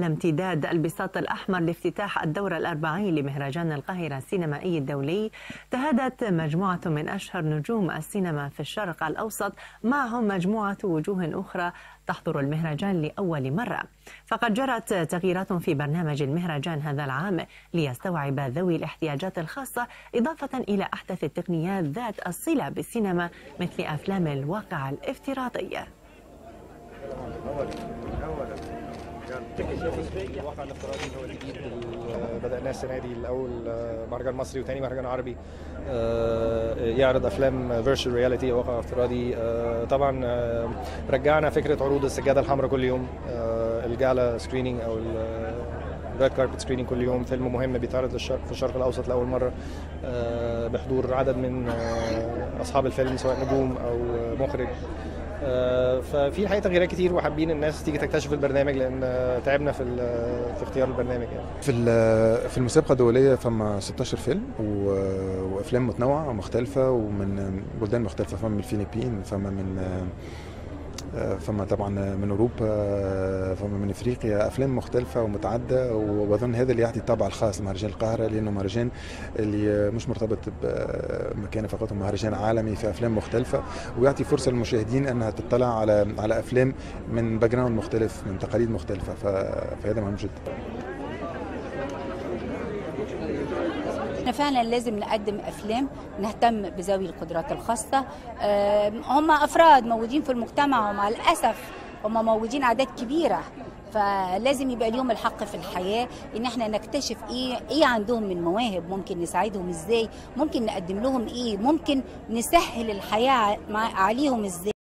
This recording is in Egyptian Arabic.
امتداد البساط الأحمر لافتتاح الدورة الأربعين لمهرجان القاهرة السينمائي الدولي تهادت مجموعة من أشهر نجوم السينما في الشرق الأوسط معهم مجموعة وجوه أخرى تحضر المهرجان لأول مرة فقد جرت تغييرات في برنامج المهرجان هذا العام ليستوعب ذوي الاحتياجات الخاصة إضافة إلى أحدث التقنيات ذات الصلة بالسينما مثل أفلام الواقع الافتراضي الواقع الافتراضي هو الجديد اللي بدأناه السنة دي الأول مهرجان مصري وتاني مهرجان عربي يعرض أفلام فيرتشوال رياليتي أو واقع افتراضي طبعا رجعنا فكرة عروض السجادة الحمراء كل يوم الجالا سكرينينج أو الريد كاربت سكرينينج كل يوم فيلم مهم بيتعرض للشرق في الشرق الأوسط لأول مرة بحضور عدد من أصحاب الفيلم سواء نجوم أو مخرج ففي الحقيقه تغييرات كتير وحابين الناس تيجي تكتشف البرنامج لان تعبنا في في اختيار البرنامج يعني. في في المسابقه الدوليه فما 16 فيلم وافلام متنوعه ومختلفه ومن بلدان مختلفه فما من الفلبين فما من فما طبعا من اوروبا فما من افريقيا افلام مختلفه ومتعدده واظن هذا اللي يعطي الطابع الخاص لمهرجان القاهره لانه مهرجان اللي مش مرتبط بمكانه فقط مهرجان عالمي في افلام مختلفه ويعطي فرصه للمشاهدين انها تطلع على على افلام من باك جراوند مختلف من تقاليد مختلفه فهذا مهم جدا احنا فعلا لازم نقدم افلام نهتم بذوي القدرات الخاصه هم افراد موجودين في المجتمع ومع الاسف هم موجودين اعداد كبيره فلازم يبقى ليهم الحق في الحياه ان احنا نكتشف ايه ايه عندهم من مواهب ممكن نساعدهم ازاي ممكن نقدم لهم ايه ممكن نسهل الحياه عليهم ازاي